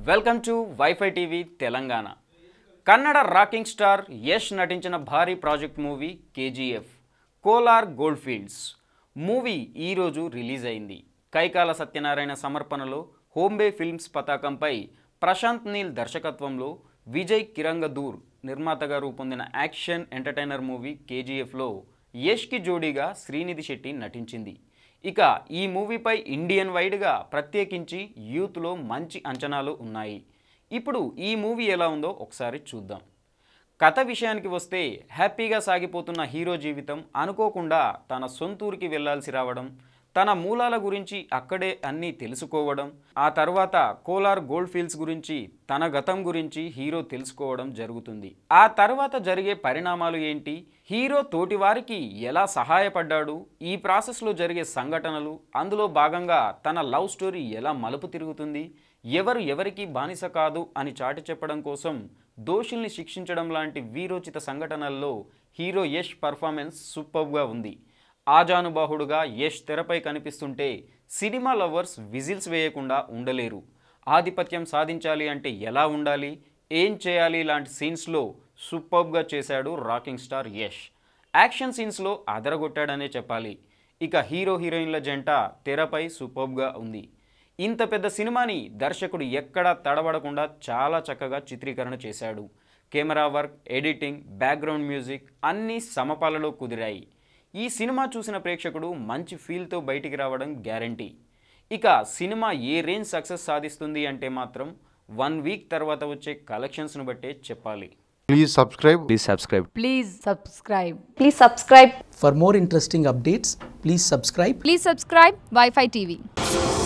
Welcome to WiFi TV Telangana Kannada rocking star Yash నటించిన భారీ project movie KGF Kolar gold fields movie ఈరోజు release అయింది కైకాల సత్యనారాయణ సమర్పణలో హోంబే ఫిల్మ్స్ పతాకంపై ప్రశాంత్ నీల్ దర్శకత్వంలో విజయ్ కిరంగదూర్ నిర్మాతగా రూపొందిన యాక్షన్ ఎంటర్టైనర్ మూవీ కేజీఎఫ్లో యష్కి జోడీగా శ్రీనిధి శెట్టి నటించింది ఇక ఈ మూవీపై ఇండియన్ వైడ్గా ప్రత్యేకించి యూత్లో మంచి అంచనాలు ఉన్నాయి ఇప్పుడు ఈ మూవీ ఎలా ఉందో ఒకసారి చూద్దాం కథ విషయానికి వస్తే హ్యాపీగా సాగిపోతున్న హీరో జీవితం అనుకోకుండా తన సొంతూరికి వెళ్ళాల్సి రావడం తన మూలాల గురించి అక్కడే అన్నీ తెలుసుకోవడం ఆ తర్వాత కోలార్ గోల్డ్ ఫీల్డ్స్ గురించి తన గతం గురించి హీరో తెలుసుకోవడం జరుగుతుంది ఆ తర్వాత జరిగే పరిణామాలు ఏంటి హీరో తోటివారికి ఎలా సహాయపడ్డాడు ఈ ప్రాసెస్లో జరిగే సంఘటనలు అందులో భాగంగా తన లవ్ స్టోరీ ఎలా మలుపు తిరుగుతుంది ఎవరు ఎవరికి బానిస కాదు అని చాటి చెప్పడం కోసం దోషుల్ని శిక్షించడం లాంటి వీరోచిత సంఘటనల్లో హీరో యష్ పర్ఫార్మెన్స్ సూపర్గా ఉంది ఆజానుబాహుడుగా యష్ తెరపై కనిపిస్తుంటే సినిమా లవర్స్ విజిల్స్ వేయకుండా ఉండలేరు ఆధిపత్యం సాధించాలి అంటే ఎలా ఉండాలి ఏం చేయాలి లాంటి సీన్స్లో సూపర్గా చేశాడు రాకింగ్ స్టార్ యష్ యాక్షన్ సీన్స్లో అదరగొట్టాడనే చెప్పాలి ఇక హీరో హీరోయిన్ల జంట తెరపై సూపర్గా ఉంది ఇంత పెద్ద సినిమాని దర్శకుడు ఎక్కడా తడబడకుండా చాలా చక్కగా చిత్రీకరణ చేశాడు camera work editing background music అన్నీ సమపాలలో కుదిరాయి ఈ సినిమా చూసిన ప్రేక్షకుడు మంచి ఫీల్తో బయటికి రావడం గ్యారంటీ ఇక సినిమా ఏ రేంజ్ సక్సెస్ సాధిస్తుంది అంటే మాత్రం వన్ వీక్ తర్వాత వచ్చే కలెక్షన్స్ను బట్టే చెప్పాలి Please subscribe. Please subscribe. Please subscribe. Please subscribe For more interesting updates, please subscribe Please subscribe Wi-Fi TV.